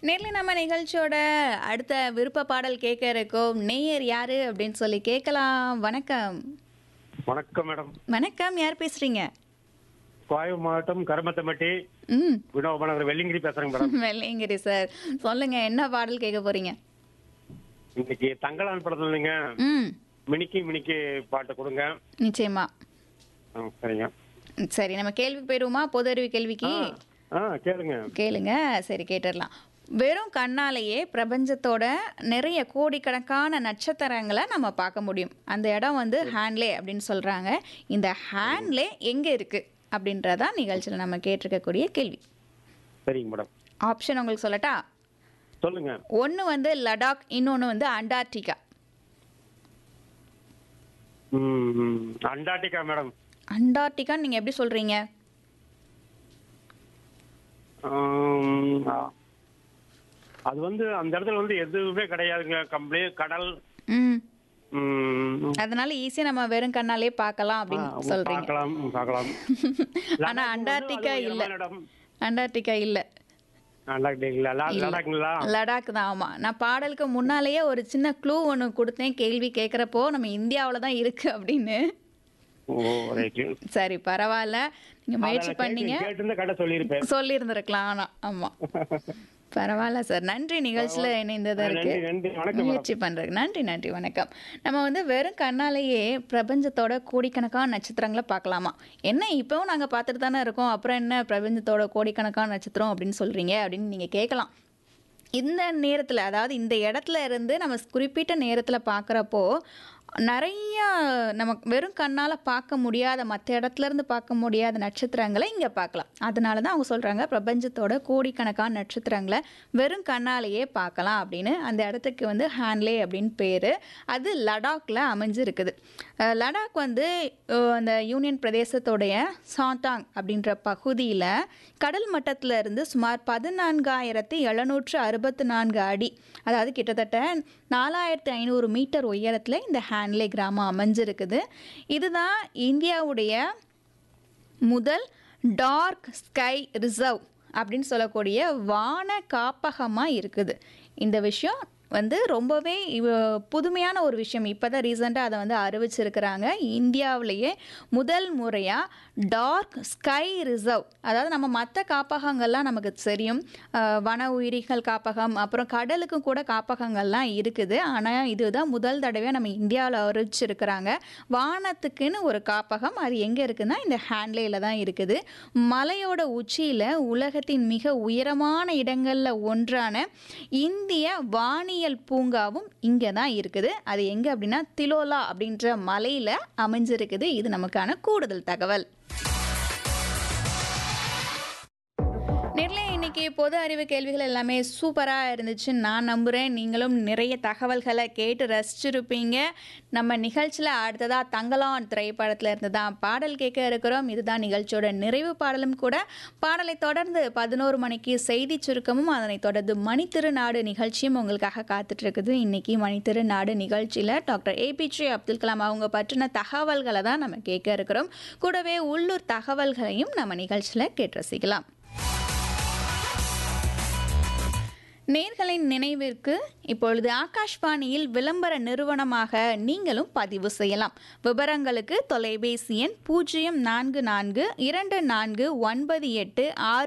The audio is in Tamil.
நேர்ல நம்ம நிகழ்ச்சியோட அடுத்த விருப்ப பாடல் கேட்க இருக்கோம் நேயர் யாரு அப்படின்னு சொல்லி கேட்கலாம் வணக்கம் வணக்கம் மேடம் வணக்கம் யார் பேசுறீங்க கோயம் மாவட்டம் கருமத்தம்பட்டி ம் வினோபநகர் வெள்ளிங்கிரி பேசுறேங்க மேடம் வெள்ளையங்கிரி சார் சொல்லுங்க என்ன பாடல் கேட்க போறீங்க இன்னைக்கு தங்கலான் படத்துல நீங்க ம் மினிக்கி மினிக்கி பாட்டு கொடுங்க நிச்சயமா ஆ, சரிங்க ம், சரி நம்ம கேள்விக்கு போயிருவோமா பொது அறிவு கேள்விக்கு ஆ கேளுங்க கேளுங்க சரி கேட்டுடலாம் வெறும் கண்ணாலேயே பிரபஞ்சத்தோட நிறைய கோடிக்கணக்கான நட்சத்திரங்களை நம்ம பார்க்க முடியும் அந்த இடம் வந்து ஹேண்ட்லே அப்படின்னு சொல்றாங்க இந்த ஹேண்ட்லே எங்க இருக்கு அப்படின்றதான் நிகழ்ச்சியில் நம்ம கேட்டிருக்கக்கூடிய கேள்வி சரிங்க மேடம் ஆப்ஷன் உங்களுக்கு சொல்லட்டா சொல்லுங்க ஒன்று வந்து லடாக் இன்னொன்று வந்து அண்டார்டிகா ம், ம். அண்டார்டிகா மேடம் அண்டார்டிகான்னு நீங்கள் எப்படி சொல்கிறீங்க ஆம், ஆ. அது வந்து அந்த இடத்துல வந்து எதுவுமே கிடையாதுங்க கம்ப்ளீ கடல் ம் ம், அதனால ஈஸியாக நம்ம வெறும் கண்ணாலே பார்க்கலாம் ஆ, அப்படின்னு சொல்கிறீங்க பார்க்கலாம் ம், பார்க்கலாம் ஆனா லடாக் அண்டார்டிகா வந்து அது இல்ல. இடமான இடம். அண்டார்டிகா இல்லை அண்டார்டிகா லா- லடாக்குங்களா லடாக் தான் ஆமாம் நான் பாடலுக்கு முன்னாலேயே ஒரு சின்ன க்ளூ ஒன்று கொடுத்தேன் கேள்வி கேட்குறப்போ நம்ம இந்தியாவில் தான் இருக்கு அப்படின்னு ஓ ரைட்டு சரி பரவாயில்ல நீங்கள் முயற்சி பண்ணீங்க கேட்டு கடை சொல்லியிருப்பேன் சொல்லியிருந்திருக்கலாம் ஆனால் ஆமாம் பரவாயில்ல சார் நன்றி நிகழ்ச்சியில் இணைந்ததற்கு நன்றி நன்றி வணக்கம் முயற்சி பண்ணுறதுக்கு நன்றி நன்றி வணக்கம் நம்ம வந்து வெறும் கண்ணாலேயே பிரபஞ்சத்தோட கோடிக்கணக்கான நட்சத்திரங்களை பார்க்கலாமா என்ன இப்போவும் நாங்கள் பார்த்துட்டு தானே இருக்கோம் அப்புறம் என்ன பிரபஞ்சத்தோட கோடிக்கணக்கான நட்சத்திரம் அப்படின்னு சொல்கிறீங்க அப்படின்னு நீங்கள் கேட்கலாம் இந்த நேரத்தில் அதாவது இந்த இடத்துல இருந்து நம்ம குறிப்பிட்ட நேரத்தில் பார்க்குறப்போ நிறைய நமக்கு வெறும் கண்ணால் பார்க்க முடியாத மற்ற இடத்துல இருந்து பார்க்க முடியாத நட்சத்திரங்களை இங்கே பார்க்கலாம் அதனால தான் அவங்க சொல்கிறாங்க பிரபஞ்சத்தோட கோடிக்கணக்கான நட்சத்திரங்களை வெறும் கண்ணாலேயே பார்க்கலாம் அப்படின்னு அந்த இடத்துக்கு வந்து ஹேண்ட்லே அப்படின்னு பேர் அது லடாக்ல அமைஞ்சிருக்குது அஹ் லடாக் வந்து அஹ் அந்த யூனியன் பிரதேசத்தோடைய சாண்டாங் அப்படின்ற பகுதியில் கடல் மட்டத்தில் இருந்து சுமார் பதினான்காயிரத்தி எழுநூற்று அறுபத்து நான்கு அடி அதாவது கிட்டத்தட்ட நாலாயிரத்தி ஐநூறு மீட்டர் உயரத்தில் இந்த ஹேண்ட்லே கிராமம் அமைஞ்சிருக்குது இதுதான் இந்தியாவுடைய முதல் டார்க் ஸ்கை ரிசர்வ் அப்படின்னு சொல்லக்கூடிய வான காப்பகமாக இருக்குது இந்த விஷயம் வந்து ரொம்பவே இவ- புதுமையான ஒரு விஷயம் இப்போ தான் ரீசெண்டாக அதை வந்து அறிவிச்சிருக்கிறாங்க இந்தியாவிலேயே முதல் முறையாக டார்க் ஸ்கை ரிசர்வ் அதாவது நம்ம மற்ற காப்பகங்கள்லாம் நமக்கு தெரியும் அஹ், வன உயிரிகள் காப்பகம் அப்புறம் கடலுக்கும் கூட காப்பகங்கள்லாம் இருக்குது ஆனால் இதுதான் முதல் தடவையாக நம்ம இந்தியாவில் அறிவிச்சிருக்கிறாங்க வானத்துக்குன்னு ஒரு காப்பகம் அது எங்கே இருக்குன்னா இந்த ஹேண்ட்லேயில் தான் இருக்குது மலையோட உச்சியில் உலகத்தின் மிக உயரமான இடங்களில் ஒன்றான இந்திய வானியல் பூங்காவும் இங்கே தான் இருக்குது அது எங்கே அப்படின்னா திலோலா அப்படின்ற மலையில் அமைஞ்சிருக்குது இது நமக்கான கூடுதல் தகவல் நெல்லை இன்னைக்கு பொது அறிவு கேள்விகள் எல்லாமே சூப்பராக இருந்துச்சு நான் நம்புகிறேன் நீங்களும் நிறைய தகவல்களை கேட்டு ரசிச்சிருப்பீங்க நம்ம நிகழ்ச்சியில் அடுத்ததாக தங்கலான் திரைப்படத்தில் இருந்து தான் பாடல் கேட்க இருக்கிறோம் இதுதான் நிகழ்ச்சியோட நிறைவு பாடலும் கூட பாடலை தொடர்ந்து பதினோரு மணிக்கு செய்தி சுருக்கமும் அதனைத் தொடர்ந்து மணித்திருநாடு நிகழ்ச்சியும் உங்களுக்காக காத்துட்டு இருக்குது இன்னைக்கு மணித்திருநாடு நிகழ்ச்சியில் டாக்டர் ஏபிஜே அப்துல் கலாம் அவங்க பற்றின தகவல்களை தான் நம்ம கேட்க இருக்கிறோம் கூடவே உள்ளூர் தகவல்களையும் நம்ம நிகழ்ச்சியில் கேட்டு ரசிக்கலாம் நேர்களின் நினைவிற்கு இப்பொழுது ஆகாஷ்வாணியில் விளம்பர நிறுவனமாக நீங்களும் பதிவு செய்யலாம் விவரங்களுக்கு தொலைபேசி எண் பூஜ்ஜியம் நான்கு நான்கு இரண்டு நான்கு ஒன்பது எட்டு ஆறு